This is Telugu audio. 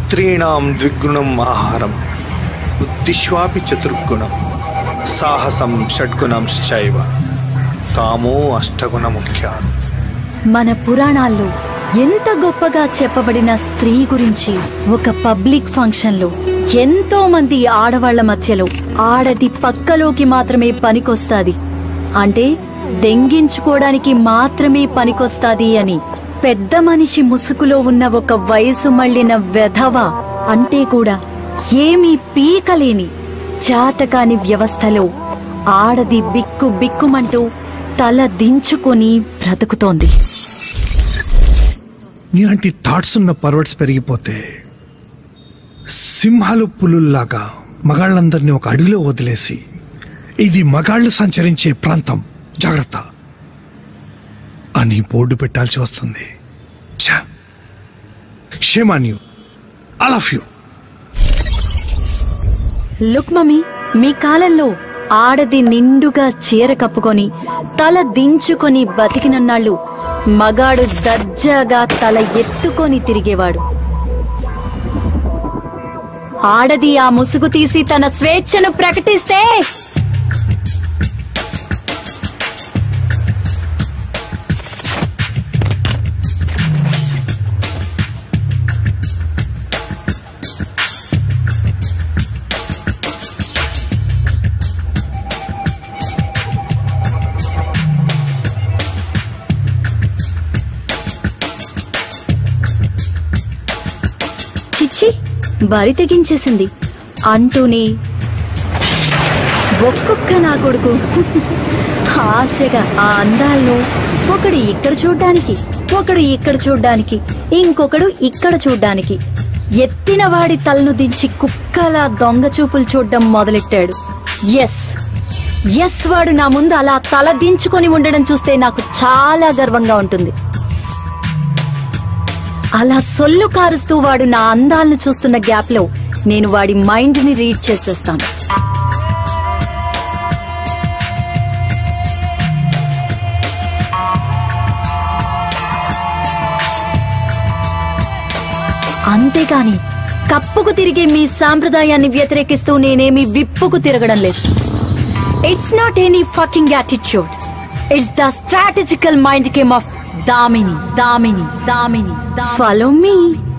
స్త్రీణాం ద్విగుణం ఆహారం బుద్ధిష్వాపి చతుర్గుణం సాహసం షడ్గుణంశ్చైవ కామో అష్టగుణ ముఖ్యాలు మన పురాణాల్లో ఎంత గొప్పగా చెప్పబడిన స్త్రీ గురించి ఒక పబ్లిక్ ఫంక్షన్లో ఎంతో మంది ఆడవాళ్ల మధ్యలో ఆడది పక్కలోకి మాత్రమే పనికొస్తాది అంటే దెంగించుకోవడానికి మాత్రమే పనికొస్తాది అని పెద్ద మనిషి ముసుగులో ఉన్న ఒక వయసు మళ్ళిన వెధవ అంటే కూడా ఏమీ పీకలేని చాతకాని వ్యవస్థలో ఆడది బిక్కు బిక్కుమంటూ తల దించుకొని బ్రతుకుతోంది నీలాంటి థాట్స్ ఉన్న పర్వర్ట్స్ పెరిగిపోతే సింహాలు పులుల్లాగా మగాళ్ళందరినీ ఒక అడవిలో వదిలేసి ఇది మగాళ్ళు సంచరించే ప్రాంతం జాగ్రత్త అని బోర్డు పెట్టాల్సి వస్తుంది shame on you all of you look mummy మీ కాలంలో ఆడది నిండుగా చీర కప్పుకొని తల దించుకొని బతికినన్నాళ్ళు మగాడు దర్జాగా తల ఎత్తుకొని తిరిగేవాడు ఆడది ఆ ముసుగు తీసి తన స్వేచ్ఛను ప్రకటిస్తే చిచ్చి బరి తెగించేసింది అంటూనే ఒక్కొక్క నా కొడుకు ఆశగా ఆ అందాల్లో ఒకడు ఇక్కడ చూడ్డానికి ఒకడు ఇక్కడ చూడ్డానికి ఇంకొకడు ఇక్కడ చూడ్డానికి ఎత్తిన వాడి తలను దించి కుక్కలా దొంగ చూపులు చూడ్డం మొదలెట్టాడు ఎస్ ఎస్ వాడు నా ముందు అలా తల దించుకొని ఉండడం చూస్తే నాకు చాలా గర్వంగా ఉంటుంది అలా సొల్లు కారుస్తూ వాడు నా అందాలను చూస్తున్న గ్యాప్ లో నేను వాడి మైండ్ ని రీడ్ చేసేస్తాను అంతేగాని కప్పుకు తిరిగే మీ సాంప్రదాయాన్ని వ్యతిరేకిస్తూ నేనేమి విప్పుకు తిరగడం లేదు it's not any fucking attitude it's the strategical mind game of Damini Damini Damini follow me